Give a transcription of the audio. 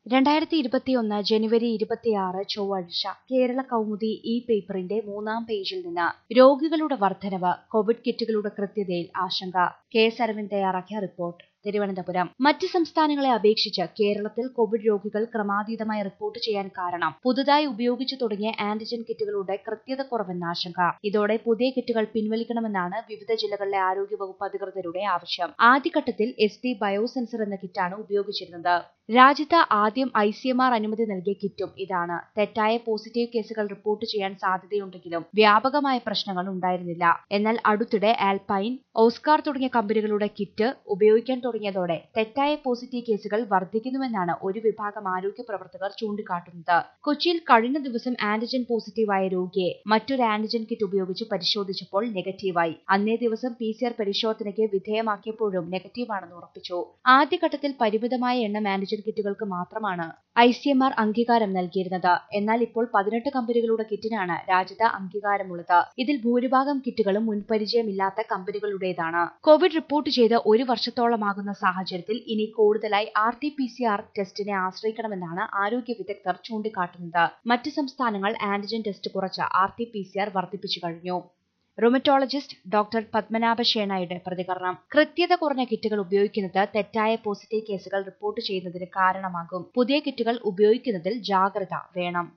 രണ്ടായിരത്തി ഇരുപത്തിയൊന്ന് ജനുവരി ഇരുപത്തിയാറ് ചൊവ്വാഴ്ച കേരള കൗമുദി ഇ പേപ്പറിന്റെ മൂന്നാം പേജിൽ നിന്ന് രോഗികളുടെ വർധനവ് കോവിഡ് കിറ്റുകളുടെ കൃത്യതയിൽ ആശങ്ക കെ എസ് അരവിന്ദ് തയ്യാറാക്കിയ റിപ്പോർട്ട് തിരുവനന്തപുരം മറ്റ് സംസ്ഥാനങ്ങളെ അപേക്ഷിച്ച് കേരളത്തിൽ കോവിഡ് രോഗികൾ ക്രമാതീതമായി റിപ്പോർട്ട് ചെയ്യാൻ കാരണം പുതുതായി ഉപയോഗിച്ചു തുടങ്ങിയ ആന്റിജൻ കിറ്റുകളുടെ കൃത്യത കുറവെന്ന ആശങ്ക ഇതോടെ പുതിയ കിറ്റുകൾ പിൻവലിക്കണമെന്നാണ് വിവിധ ജില്ലകളിലെ ആരോഗ്യവകുപ്പ് അധികൃതരുടെ ആവശ്യം ആദ്യഘട്ടത്തിൽ എസ് ഡി ബയോസെൻസർ എന്ന കിറ്റാണ് ഉപയോഗിച്ചിരുന്നത് രാജ്യത്ത് ആദ്യം ഐ സി എം ആർ അനുമതി നൽകിയ കിറ്റും ഇതാണ് തെറ്റായ പോസിറ്റീവ് കേസുകൾ റിപ്പോർട്ട് ചെയ്യാൻ സാധ്യതയുണ്ടെങ്കിലും വ്യാപകമായ പ്രശ്നങ്ങൾ ഉണ്ടായിരുന്നില്ല എന്നാൽ അടുത്തിടെ ആൽപൈൻ ഓസ്കാർ തുടങ്ങിയ കമ്പനികളുടെ കിറ്റ് ഉപയോഗിക്കാൻ തുടങ്ങിയതോടെ തെറ്റായ പോസിറ്റീവ് കേസുകൾ വർദ്ധിക്കുന്നുവെന്നാണ് ഒരു വിഭാഗം ആരോഗ്യ പ്രവർത്തകർ ചൂണ്ടിക്കാട്ടുന്നത് കൊച്ചിയിൽ കഴിഞ്ഞ ദിവസം ആന്റിജൻ പോസിറ്റീവായ രോഗിയെ മറ്റൊരു ആന്റിജൻ കിറ്റ് ഉപയോഗിച്ച് പരിശോധിച്ചപ്പോൾ നെഗറ്റീവായി അന്നേ ദിവസം പി സി ആർ പരിശോധനയ്ക്ക് വിധേയമാക്കിയപ്പോഴും നെഗറ്റീവാണെന്ന് ഉറപ്പിച്ചു ആദ്യഘട്ടത്തിൽ പരിമിതമായ എണ്ണം ആന്റിജൻ കിറ്റുകൾക്ക് മാത്രമാണ് ഐ സി എം ആർ അംഗീകാരം നൽകിയിരുന്നത് എന്നാൽ ഇപ്പോൾ പതിനെട്ട് കമ്പനികളുടെ കിറ്റിനാണ് രാജ്യത്ത് അംഗീകാരമുള്ളത് ഇതിൽ ഭൂരിഭാഗം കിറ്റുകളും മുൻപരിചയമില്ലാത്ത കമ്പനികളുടേതാണ് കോവിഡ് റിപ്പോർട്ട് ചെയ്ത് ഒരു വർഷത്തോളമാകുന്ന സാഹചര്യത്തിൽ ഇനി കൂടുതലായി R T P C R ടെസ്റ്റിനെ ആശ്രയിക്കണമെന്നാണ് ആരോഗ്യ വിദഗ്ധർ ചൂണ്ടിക്കാട്ടുന്നത് മറ്റ് സംസ്ഥാനങ്ങൾ ആന്റിജൻ ടെസ്റ്റ് കുറച്ച് R T P C R വർദ്ധിപ്പിച്ചു കഴിഞ്ഞു റൊമറ്റോളജിസ്റ്റ് ഡോക്ടർ പത്മനാഭ ഷേണയുടെ പ്രതികരണം കൃത്യത കുറഞ്ഞ കിറ്റുകൾ ഉപയോഗിക്കുന്നത് തെറ്റായ പോസിറ്റീവ് കേസുകൾ റിപ്പോർട്ട് ചെയ്യുന്നതിന് കാരണമാകും പുതിയ കിറ്റുകൾ ഉപയോഗിക്കുന്നതിൽ ജാഗ്രത വേണം